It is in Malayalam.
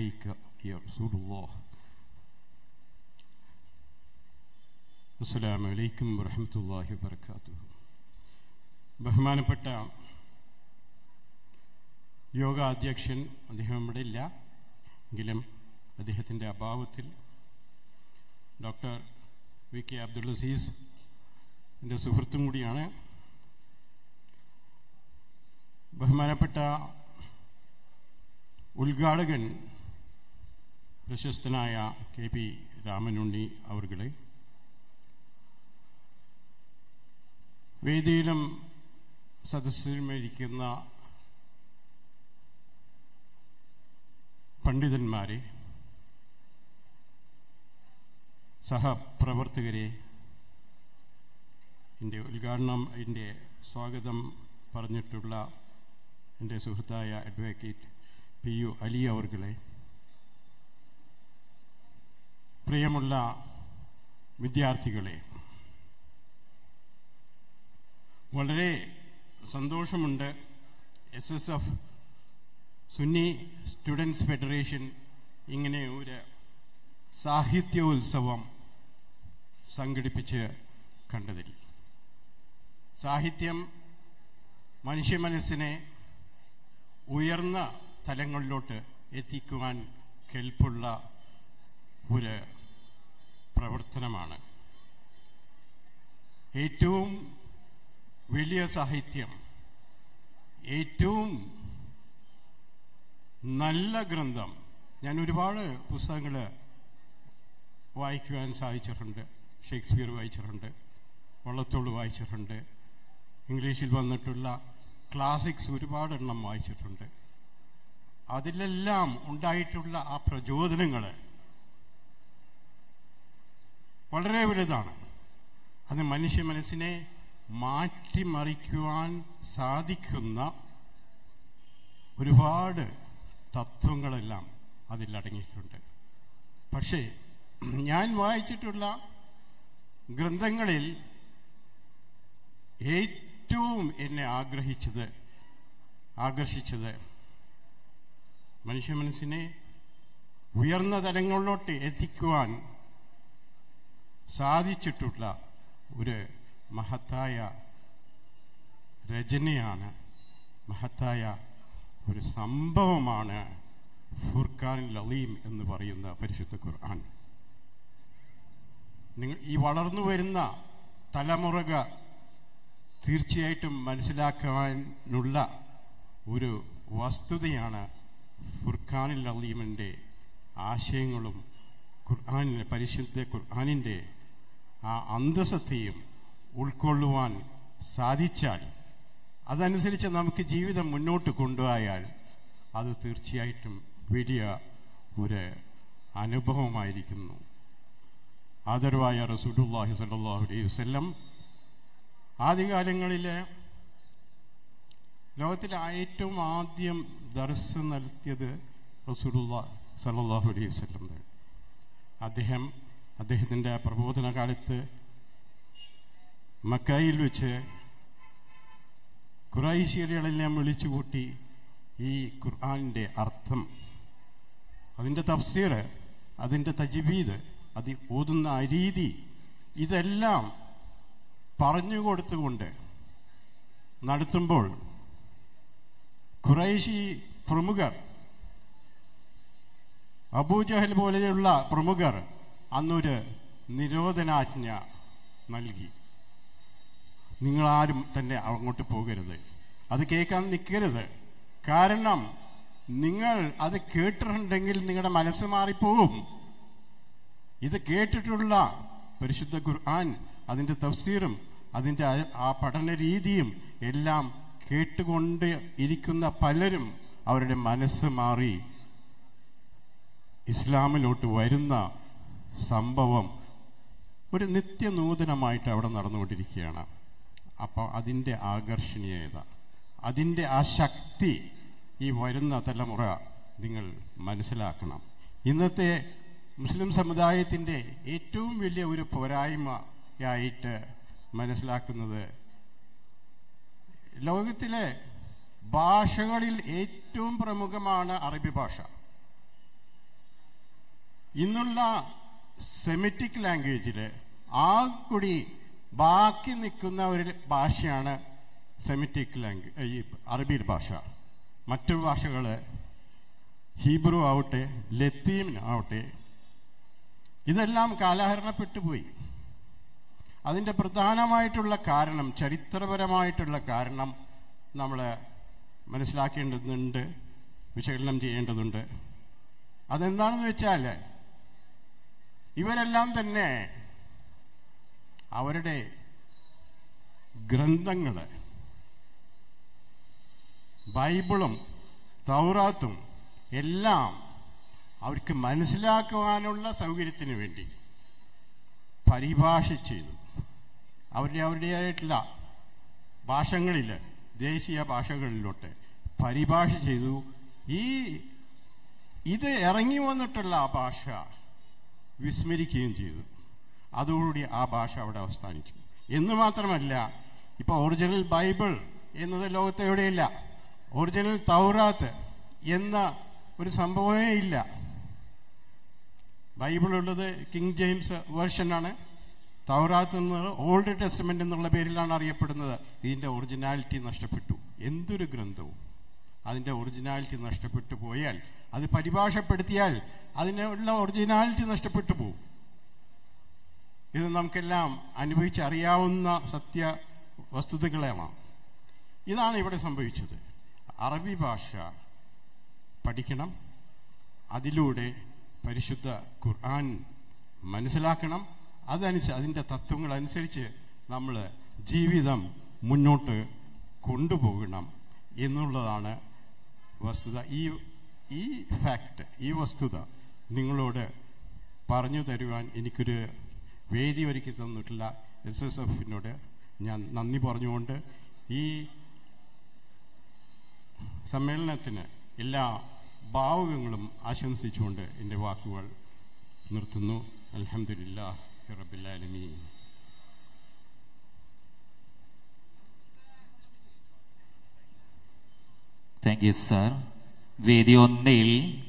عليك يا رسول الله അസ്സലാമു അലൈക്കും വറഹ്മത്തുള്ളാഹി വബറകാതുഹു ബഹുമാനപ്പെട്ട യോഗ അധ്യക്ഷൻ അദ്ദേഹം ഇവിടെ ഇല്ല എങ്കിലും അദ്ദേഹത്തിൻ്റെ അഭാവത്തിൽ doctor V K Abdul Aziz എൻ്റെ സുഹൃത്തും കൂടിയാണ് ബഹുമാനപ്പെട്ട ഉദ്ഘാടകൻ പ്രശസ്തനായ കെ പി രാമനുണ്ണി അവർകളെ വേദിയിലും സദസ്സിലുമിരിക്കുന്ന പണ്ഡിതന്മാരെ സഹപ്രവർത്തകരെ എൻ്റെ ഉദ്ഘാടനം എൻ്റെ സ്വാഗതം പറഞ്ഞിട്ടുള്ള എൻ്റെ സുഹൃത്തായ അഡ്വക്കേറ്റ് പി യു അലി അവർകളെ പ്രിയമുള്ള വിദ്യാർത്ഥികളെ വളരെ സന്തോഷമുണ്ട് S S F Sunni students federation ഇങ്ങനെ ഒരു സാഹിത്യോത്സവം സംഘടിപ്പിച്ച് കണ്ടതിൽ സാഹിത്യം മനുഷ്യ മനസ്സിനെ ഉയർന്ന തലങ്ങളിലോട്ട് എത്തിക്കുവാൻ കെൽപ്പുള്ള ഒരു പ്രവർത്തനമാണ് ഏറ്റവും വലിയ സാഹിത്യം ഏറ്റവും നല്ല ഗ്രന്ഥം ഞാൻ ഒരുപാട് പുസ്തകങ്ങൾ വായിക്കുവാൻ സാധിച്ചിട്ടുണ്ട് ഷേക്സ്പിയർ വായിച്ചിട്ടുണ്ട് വള്ളത്തോൾ വായിച്ചിട്ടുണ്ട് ഇംഗ്ലീഷിൽ വന്നിട്ടുള്ള ക്ലാസിക്സ് ഒരുപാടെണ്ണം വായിച്ചിട്ടുണ്ട് അതിലെല്ലാം ഉണ്ടായിട്ടുള്ള ആ പ്രചോദനങ്ങൾ വളരെ വലുതാണ് അത് മനുഷ്യ മനസ്സിനെ മാറ്റിമറിക്കുവാൻ സാധിക്കുന്ന ഒരുപാട് തത്വങ്ങളെല്ലാം അതിലടങ്ങിയിട്ടുണ്ട് പക്ഷേ ഞാൻ വായിച്ചിട്ടുള്ള ഗ്രന്ഥങ്ങളിൽ ഏറ്റവും എന്നെ ആഗ്രഹിച്ചത് ആകർഷിച്ചത് മനുഷ്യ മനസ്സിനെ ഉയർന്ന തലങ്ങളിലോട്ട് എത്തിക്കുവാൻ സാധിച്ചിട്ടുള്ള ഒരു മഹത്തായ രചനയാണ് മഹത്തായ ഒരു സംഭവമാണ് ഫുർഖാൻ ലലീം എന്ന് പറയുന്ന പരിശുദ്ധ ഖുർആൻ നിങ്ങൾ ഈ വളർന്നു വരുന്ന തലമുറക തീർച്ചയായിട്ടും മനസ്സിലാക്കാനുള്ള ഒരു വസ്തുതയാണ് ഫുർഖാനിൽ അലീമിൻ്റെ ആശയങ്ങളും ഖുർആാനിൻ്റെ പരിശുദ്ധ ഖുർആാനിൻ്റെ ആ അന്തസത്തെയും ഉൾക്കൊള്ളുവാൻ സാധിച്ചാൽ അതനുസരിച്ച് നമുക്ക് ജീവിതം മുന്നോട്ട് കൊണ്ടുപോയാൽ അത് തീർച്ചയായിട്ടും വലിയ ഒരു അനുഭവമായിരിക്കുന്നു ആദരവായ റസൂലുല്ലാഹി സല്ലാഹു അലൈഹി വസ്ല്ലം ആദ്യകാലങ്ങളിൽ ലോകത്തിലെ ഏറ്റവും ആദ്യം ദർസ് നടത്തിയത് റസൂലുള്ള സല്ലാഹു അലൈഹി വസ്ലം അദ്ദേഹം അദ്ദേഹത്തിൻ്റെ പ്രബോധന കാലത്ത് മക്കായിൽ വെച്ച് ഖുറൈശിയകളെല്ലാം വിളിച്ചുകൂട്ടി ഈ ഖുർആാനിൻ്റെ അർത്ഥം അതിൻ്റെ തഫ്സീർ അതിൻ്റെ തജ്വീദ് അത് ഓതുന്ന രീതി ഇതെല്ലാം പറഞ്ഞു കൊടുത്തുകൊണ്ട് നടത്തുമ്പോൾ ഖുറൈശി പ്രമുഖർ അബൂജഹൽ പോലെയുള്ള പ്രമുഖർ അന്നൊരു നിരോധനാജ്ഞ നൽകി നിങ്ങളാരും തന്നെ അങ്ങോട്ട് പോകരുത് അത് കേൾക്കാൻ നിൽക്കരുത് കാരണം നിങ്ങൾ അത് കേട്ടിട്ടുണ്ടെങ്കിൽ നിങ്ങളുടെ മനസ്സ് മാറിപ്പോവും ഇത് കേട്ടിട്ടുള്ള പരിശുദ്ധ ഖുർആൻ അതിൻ്റെ തഫ്സീറും അതിൻ്റെ ആ പഠന രീതിയും എല്ലാം കേട്ടുകൊണ്ട് ഇരിക്കുന്ന പലരും അവരുടെ മനസ്സ് മാറി ഇസ്ലാമിലോട്ട് വരുന്ന സംഭവം ഒരു നിത്യനൂതനമായിട്ട് അവിടെ നടന്നുകൊണ്ടിരിക്കുകയാണ് അപ്പോൾ അതിൻ്റെ ആകർഷണീയത അതിൻ്റെ ആ ശക്തി ഈ വരുന്ന തലമുറ നിങ്ങൾ മനസ്സിലാക്കണം ഇന്നത്തെ മുസ്ലിം സമുദായത്തിൻ്റെ ഏറ്റവും വലിയ ഒരു പോരായ്മയായിട്ട് മനസ്സിലാക്കുന്നത് ലോകത്തിലെ ഭാഷകളിൽ ഏറ്റവും പ്രമുഖമാണ് അറബി ഭാഷ ഇന്നുള്ള സെമിറ്റിക് ലാംഗ്വേജിൽ ആ കൂടി ബാക്കി നിൽക്കുന്ന ഒരു ഭാഷയാണ് സെമിറ്റിക് ലാംഗ്വേജ് ഈ അറബി ഭാഷ മറ്റു ഭാഷകൾ ഹീബ്രു ആവട്ടെ ലത്തീൻ ആവട്ടെ ഇതെല്ലാം കാലഹരണപ്പെട്ടു പോയി അതിൻ്റെ പ്രധാനമായിട്ടുള്ള കാരണം ചരിത്രപരമായിട്ടുള്ള കാരണം നമ്മൾ മനസ്സിലാക്കേണ്ടതുണ്ട് വിശകലനം ചെയ്യേണ്ടതുണ്ട് അതെന്താണെന്ന് വെച്ചാൽ ഇവരെല്ലാം തന്നെ അവരുടെ ഗ്രന്ഥങ്ങൾ ബൈബിളും തൗറാത്തും എല്ലാം അവർക്ക് മനസ്സിലാക്കുവാനുള്ള സൗകര്യത്തിന് വേണ്ടി പരിഭാഷ ചെയ്തു അവരുടെ അവരുടേതായിട്ടുള്ള ഭാഷകളിൽ ദേശീയ ഭാഷകളിലോട്ട് പരിഭാഷ ചെയ്തു ഈ ഇത് ഇറങ്ങി വന്നിട്ടുള്ള ആ ഭാഷ വിസ്മരിക്കുകയും ചെയ്തു അതോടുകൂടി ആ ഭാഷ അവിടെ അവസാനിച്ചു എന്ന് മാത്രമല്ല ഇപ്പോൾ ഒറിജിനൽ ബൈബിൾ എന്നത് ലോകത്ത് എവിടെയില്ല ഒറിജിനൽ തൗറാത്ത് എന്ന ഒരു സംഭവമേ ഇല്ല ബൈബിൾ ഉള്ളത് കിങ് ജെയിംസ് വേർഷനാണ് തൗറാത്ത് എന്നത് ഓൾഡ് ടെസ്റ്റ്മെന്റ് എന്നുള്ള പേരിലാണ് അറിയപ്പെടുന്നത് ഇതിന്റെ ഒറിജിനാലിറ്റി നഷ്ടപ്പെട്ടു എന്തൊരു ഗ്രന്ഥവും അതിന്റെ ഒറിജിനാലിറ്റി നഷ്ടപ്പെട്ടു പോയാൽ അത് പരിഭാഷപ്പെടുത്തിയാൽ അതിനുള്ള ഒറിജിനാലിറ്റി നഷ്ടപ്പെട്ടു പോകും ഇത് നമുക്കെല്ലാം അനുഭവിച്ചറിയാവുന്ന സത്യ വസ്തുതകളാണ് ഇതാണ് ഇവിടെ സംഭവിച്ചത് അറബി ഭാഷ പഠിക്കണം അതിലൂടെ പരിശുദ്ധ ഖുർആൻ മനസ്സിലാക്കണം അതനുസരിച്ച് അതിൻ്റെ തത്വങ്ങൾ അനുസരിച്ച് നമ്മൾ ജീവിതം മുന്നോട്ട് കൊണ്ടുപോകണം എന്നുള്ളതാണ് വസ്തുത ഈ ഈ ഫാക്റ്റ് ഈ വസ്തുത നിങ്ങളോട് പറഞ്ഞു തരുവാൻ എനിക്കൊരു വേദി ഒരുക്കി തന്നിട്ടുള്ള എസ് എസ് എഫിനോട് ഞാൻ നന്ദി പറഞ്ഞുകൊണ്ട് ഈ സമ്മേളനത്തിന് എല്ലാ ഭാവുകങ്ങളും ആശംസിച്ചുകൊണ്ട് എൻ്റെ വാക്കുകൾ നിർത്തുന്നു അലഹമില്ല റബിലാലമീ താങ്ക് യു സാർ വേദി ഒന്നിൽ